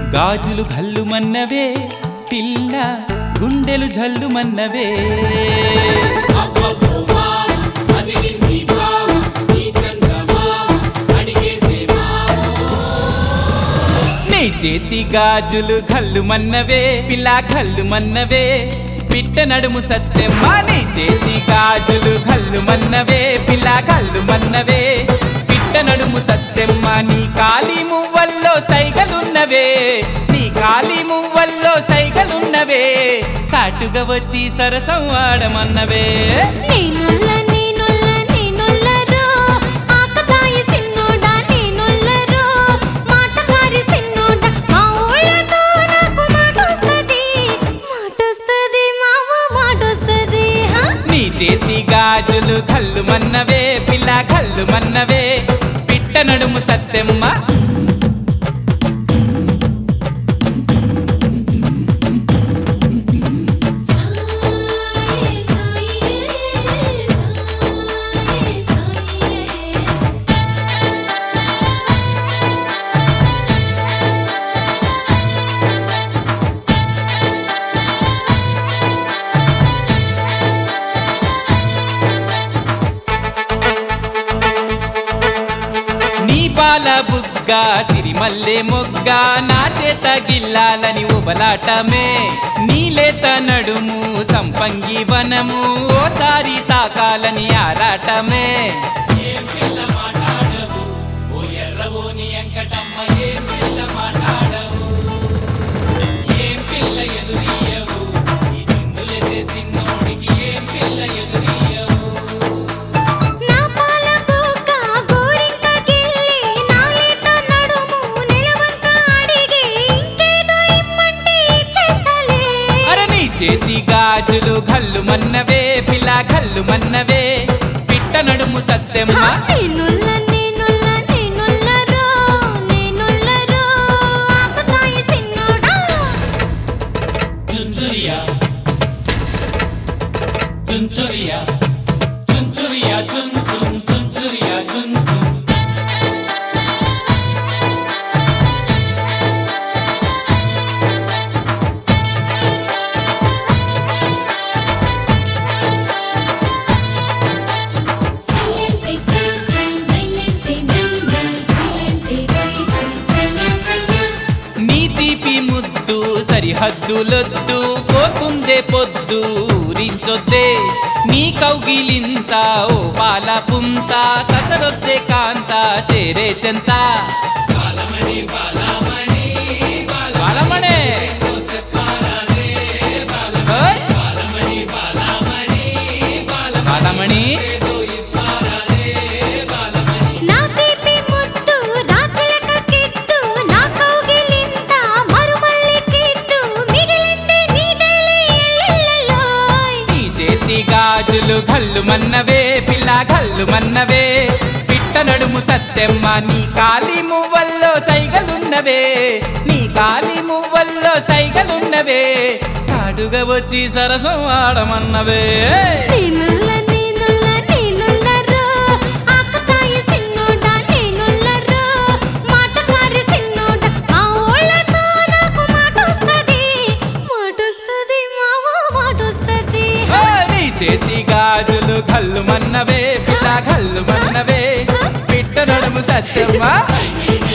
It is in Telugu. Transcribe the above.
గాజులు గల్లుమన్నవే పిల్ల గుండెలు జల్లుమన్నవే అబ్బబ్బో మామ అదిరింది భామ ఈ చందమామ అడిగేసే మామ నీ చేతి గాజులు గల్లుమన్నవే పిల్ల గల్లుమన్నవే పిట్ట నడుము సత్యమ్మ నీ చేతి గాజులు గల్లుమన్నవే పిల్ల గల్లుమన్నవే పిట్ట నడుము సత్యమ్మ నీ కాలి మువ్వల్లో సైగలున్నవే నీ కాలి మువ్వల్లో సైగలున్నవే సాటుగా వచ్చి సరసం ఆడమన్నవే నేనొల్ల నేనొల్ల నేనొల్లరో ఆకతాయి సిన్నోడా నేనొల్లరో మాటకారి సిన్నోడా మా ఊళ్ళతో నాకు మాటొస్తది మాటొస్తది మావ మాటొస్తది హా నీ చేతి గాజులు కళ్ళు మన్నవే పిల్ల కళ్ళు మన్నవే పిట్ట నడుము సత్యమ్మ సాయే సాయే సాయే సాయే నీ పాల బుగ్గ సిరిమల్లె మొగ్గ నా చేత గిల్లాలని ఉబలాటమే నీలేత నడుము సంపంగి వనము ఓసారి తాకాలని ఆరాటమే ఏం పిల్ల మాట్లాడవు ఓ ఎర్రవోని ఎంకటమ్మ ఏం పిల్ల మాట్లాడవు ఏం పిల్ల ఎదురియవు ఈ చిందులెసే సిన్నోడికి ఏం పిల్ల ఎదురియవు నా పాల బుగ్గ గోరింక గిల్లి నాలేత నడుము నిలవంక అడిగి ఇంకేదో ఇమ్మంటే ఇచ్చేస్తాలే అరే నీ చేతి గాజులు గల్లు మన్నవే పిల్ల గల్లు మన్నవే పిట్ట నడుము సత్యమ్మ నేనుల్ల నేనుల్ల నేనుల్లరో నేనుల్లరో ఆకతాయి సిన్నోడా చుంచురియా చుంచురియా చుంచురియా చున్ చున్ చుంచురియా చున్ చున్ సైలెంటే సై సై నైలెంటే నై నై నైలెంటే రై రై సయ్యా సయ్యా నీ తీపి ముద్దు సరిహద్దులొద్దు పోతుందే పొద్దు ఊరించొద్దే నీ కౌగిలింత ఓ పాల పుంత కసరొద్దే కాంత చేరే చెంత బాలమణే ఓయ్! బాలమణి నా తీపి ముద్దు రాచిలక కిట్టు నా కౌగిలింత మరుమల్లి కిట్టు మిగిలింది నీదేలే ఎల్లెల్లోయ్ నీ చేతి గాజులు గల్లు మన్నవే పిల్ల గల్లు మన్నవే పిట్ట నడుము సత్యమ్మ నీ కాలి మువ్వల్లో సైగలున్నవే నీ కాలి మువ్వల్లో సైగలున్నవే చాడుగా వచ్చి సరసం ఆడమన్నవే నేనుల్ల నేనుల్ల నేనుల్లరో ఆకతాయి సిన్నోడా నేనుల్లరో మాటకారి సిన్నోడా మా ఊళ్ళతో నాకు మాటొస్తది మాటొస్తది మావ మాటొస్తది ఓ, నీ చేతి గాజులు గల్లు మన్నవే పిల్ల గల్లు మన్నవే పిట్ట నడుము సత్యమ్మ నై నై